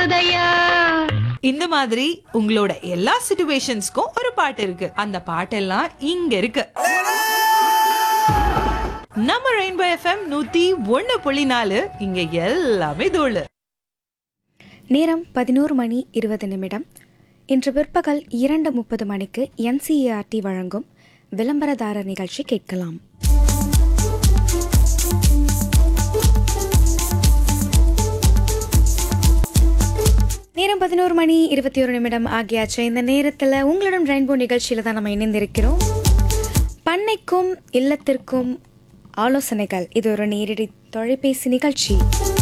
போதையா இந்த மாதிரி உங்களோட எல்லா சிச்சுவேஷன்ஸ்க்கும் ஒரு பாட்டு இருக்கு அந்த பாட்டெல்லாம் இங்க இருக்கு நம்ம ரெயின்போ எஃப்எம் நூத்தி ஒண்ணு புள்ளி நாலு இங்க எல்லாமே தோழு நேரம் பதினோரு மணி இருபது நிமிடம் இன்று பிற்பகல் இரண்டு முப்பது மணிக்கு என்சிஏஆர்டி வழங்கும் விளம்பரதாரர் நிகழ்ச்சி கேட்கலாம் நேரம் பதினோரு மணி இருபத்தி ஒரு நிமிடம் ஆகியாச்சு இந்த நேரத்தில் உங்களிடம் ரெயின்போ நிகழ்ச்சியில் தான் நம்ம இணைந்திருக்கிறோம் பண்ணைக்கும் இல்லத்திற்கும் ஆலோசனைகள் இது ஒரு நேரடி தொலைபேசி நிகழ்ச்சி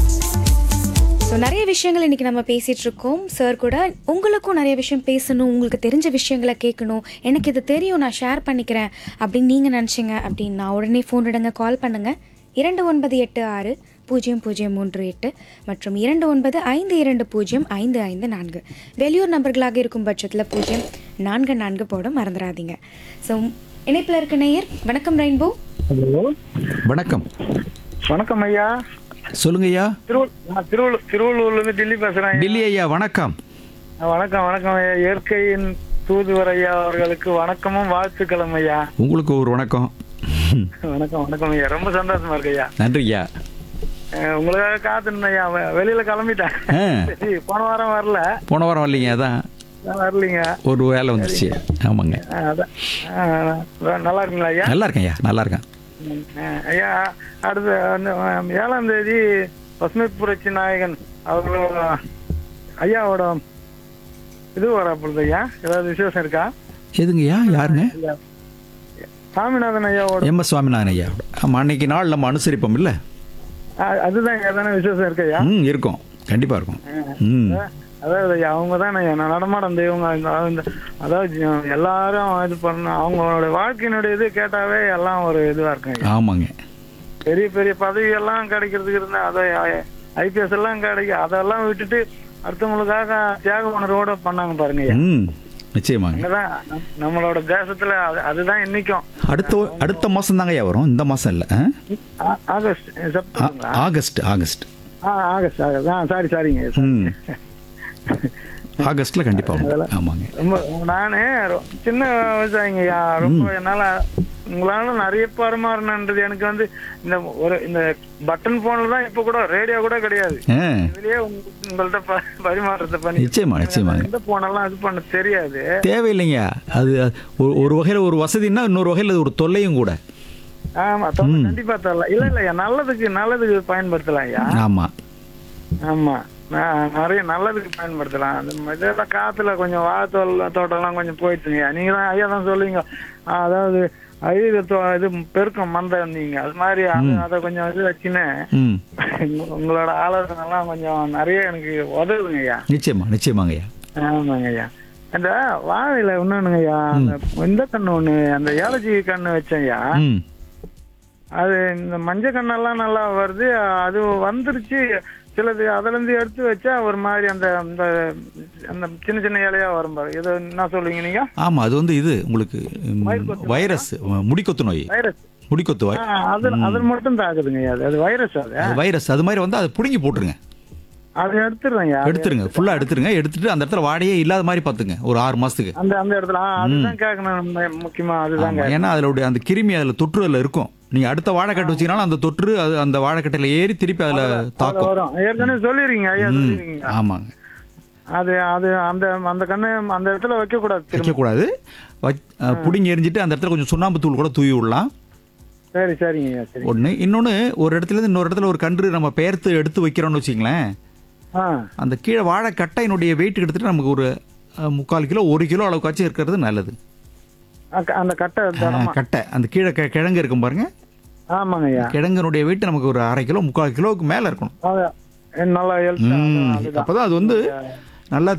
ஸோ நிறைய விஷயங்கள் இன்றைக்கி நம்ம பேசிகிட்டு இருக்கோம் சார் கூட உங்களுக்கும் நிறைய விஷயம் பேசணும் உங்களுக்கு தெரிஞ்ச விஷயங்களை கேட்கணும் எனக்கு இது தெரியும் நான் ஷேர் பண்ணிக்கிறேன் அப்படின்னு நீங்கள் நினச்சிங்க அப்படின்னா உடனே ஃபோன் எடுங்க கால் பண்ணுங்கள் இரண்டு ஒன்பது எட்டு ஆறு பூஜ்ஜியம் பூஜ்ஜியம் மூன்று எட்டு மற்றும் இரண்டு ஒன்பது ஐந்து இரண்டு பூஜ்ஜியம் ஐந்து ஐந்து நான்கு வெளியூர் நபர்களாக இருக்கும் பட்சத்தில் பூஜ்ஜியம் நான்கு நான்கு போட மறந்துடாதீங்க ஸோ இணைப்பில் இருக்க நேயர் வணக்கம் ரெயின்போ ஹலோ வணக்கம் வணக்கம் ஐயா சொல்லுங்க ஐயா திருவள்ளூர் நான் திருவள்ளூர் திருவள்ளூர்ல இருந்து டெல்லி பேசுறேன் ஐயா. டில்லி ஐயா வணக்கம் ஆ, வணக்கம் வணக்கம் ஐயா இயற்கையின் தூதுவர் ஐயா அவர்களுக்கு வணக்கமும் வாழ்த்துக்களும் ஐயா உங்களுக்கு ஒரு வணக்கம் வணக்கம் வணக்கம் ஐயா ரொம்ப சந்தோஷமா இருக்கு ஐயா நன்றி ஐயா அஹ், உங்களுக்காக காத்துருந்தேன் ஐயா வெ- வெளியில கிளம்பிட்டேன் ஆ, சரி, போன வாரம் வரல போன வாரம் வரலைங்க அதான் நான் வரலீங்க ஒரு வேலை வந்துருச்சு ஆமாங்க அஹ், அதான் அஹ், நல்லா இருக்குங்களா ஐயா நல்லா இருக்கேன் ஐயா நல்லா இருக்கேன் ம், அஹ், ஐயா அடுத்த அந்த, அஹ், ஏழாம் தேதி பசுமை புரட்சி நாயகன் அவர்களோட ஐயாவோட இது வரப்பொழுது ஐயா ஏதாவது விசேஷம் இருக்கா எதுங்க ஐயா யாருங்க சாமிநாதன் ஐயாவோட எம் எஸ் சுவாமிநாதன் ஐயா ஆமாம் அன்னைக்கு நாள் நம்ம அனுசரிப்போம் இல்லை அஹ், அதுதான் எதனா விசேஷம் இருக்கு ஐயா ம் இருக்கும் கண்டிப்பாக இருக்கும் ம் அதாவது ஐயா அவங்க தான் நான் நடமாடம் தெய்வங்க இந்த- இந்த அதாவது எல்லாரும் இது பண்ண அவங்களோட வாழ்க்கையினுடைய இது கேட்டாவே எல்லாம் ஒரு இதுவா இருக்குங்க ஐயா. ஆமாங்க பெரிய பெரிய பதவி எல்லாம் கிடைக்கிறதுக்கு இருந்தா அதை ஐபிஎஸ் எல்லாம் கிடைக்கும் அதெல்லாம் விட்டுட்டு அடுத்தவங்களுக்காக தியாக உணர்வோட பண்ணாங்க பாருங்க ஐயா. ம் நிச்சயமாங்க அங்கதான் நம்- நம்மளோட தேசத்துல அது- அதுதான் இன்னைக்கும் அடுத்த அடுத்த மாதம் தாங்க ஐயா வரும் இந்த மாதம் இல்லை ஆ- ஆகஸ்ட் செப்டம்பருங்களா ஆகஸ்ட் ஆகஸ்ட் ஆ ஆகஸ்ட் ஆகஸ்ட் ஆ சாரி சாரிங்க ம் ஆகஸ்ட்டில் கண்டிப்பாக வரும் ஆமாங்க ரொம்ப நானு ரொ- சின்ன விவசாயிங்க ஐயா ரொம்ப என்னால உங்களால நிறைய பரிமாறினது எனக்கு வந்து இந்த ஒரு இந்த பட்டன் போன்ல தான் இப்ப கூட ரேடியோ கூட கிடையாது ஆ இதுலயே உங்க- உங்கள்ட்ட ப- பரிமாற்றத்தை பண்ணி நிச்சயமா நிச்சயமாங்க எந்த போனெல்லாம் இது பண்ண தெரியாது தேவையில்லைங்க அது ஒரு ஒரு வகையில் ஒரு வசதின்னா இன்னொரு வகையில் அது ஒரு தொல்லையும் கூட ஆமா தொ- கண்டிப்பா தரலாம் இல்ல இல்ல ஐயா நல்லதுக்கு நல்லதுக்கு பயன்படுத்தலாம் ஐயா ஆமாம் ஆமா நான் நிறைய நல்லதுக்கு பயன்படுத்தலாம் அந்த இதெல்லாம் காத்துல கொஞ்சம் வாழைத்தோல் தோட்டம்லாம் கொஞ்சம் போயிடுச்சுங்க நீங்க தான் ஐயா தான் சொல்லுவீங்க ஆ, அதாவது ஐய இது பெருக்கம் மந்தம் நீங்க அது மாதிரி அது- அதை கொஞ்சம் இது வச்சுன்னு ம் உங்க- உங்களோட ஆலோசனை எல்லாம் கொஞ்சம் நிறைய எனக்கு உதவுங்க ஐயா நிச்சயமா நிச்சயமாங்க ஐயா ஆமாங்க ஐயா அந்த வாழையில இன்னொன்னுங்க ஐயா அந்த இந்த கண்ணு ஒண்ணு அந்த ஏலச்சி கண்ணு வச்சேன் ஐயா ம் அது இந்த மஞ்சள் கண்ணெல்லாம் நல்லா வருது அது வந்துருச்சு சிலது அதுல இருந்து எடுத்து வச்சா ஒரு மாதிரி அந்த அந்த அந்த சின்ன சின்ன இலையா வரும் பாரு இது என்ன சொல்லுவீங்க நீங்க ஆமாம் அது வந்து இது உங்களுக்கு ம், வைரஸ் முடிக்கொத்து நோய் வைரஸ் முடிக்கொத்து நோய் அது அது மட்டும் தாக்குதுங்க ஐயா அது அது வைரஸ் அது அது வைரஸ் அது மாதிரி வந்து அதை பிடுங்கி போட்டுருங்க அது எடுத்துடுறேன் ஐயா எடுத்துருங்க ஃபுல்லாக எடுத்துருங்க எடுத்துட்டு அந்த இடத்துல வாடையே இல்லாத மாதிரி பார்த்துங்க ஒரு ஆறு மாதத்துக்கு அந்த அந்த இடத்துல ஆ, அதுதான் கேட்கணும் நம்ம முக்கியமா அதுதாங்க ஏன்னா அதோட அந்த கிருமி அதில் தொற்று அதில் இருக்கும் நீங்கள் அடுத்த வாழைக்கட்டு வச்சீங்கனாலும் அந்த தொற்று அது அந்த வாழைக்கட்டையில் ஏறி திருப்பி அதில் அது தாக்கும் வரும் ஏற்கனவே சொல்லிடுறீங்க ஐயா ம் சொல்லிடுறீங்க ஆமாங்க அது அது அந்த அந்த கண்ணு அந்த இடத்துல வைக்க கூடாது திரும்ப வைக்கக்கூடாது வச் பிடுங்கி எரிஞ்சிட்டு அந்த இடத்துல கொஞ்சம் சுண்ணாம்பு தூள் கூட தூவி விடலாம் சரி சரிங்க ஐயா சரி ஒன்று இன்னொன்று ஒரு இடத்துல இருந்து இன்னொரு இடத்துல ஒரு கன்று நம்ம பெயர்த்து எடுத்து வைக்கிறோம்னு வச்சிங்களேன் ஆ அந்த கீழே வாழை கட்டையினுடைய வெயிட் எடுத்துட்டு நமக்கு ஒரு அஹ், முக்கால் கிலோ ஒரு கிலோ அளவுக்காச்சும் இருக்கிறது நல்லது அக்க- அந்த கட்டை அஹ், தரமா கட்டை அந்த கீழே கி- கிழங்கு இருக்கும் பாருங்க ஆமாங்க ஐயா கிழங்கனுடைய வெயிட் நமக்கு ஒரு அரை கிலோ முக்கால் கிலோவுக்கு மேலே இருக்கணும் அது நல்லா ஹெல்த் ம் அதுதான் அப்பதான் அது வந்து நல்லா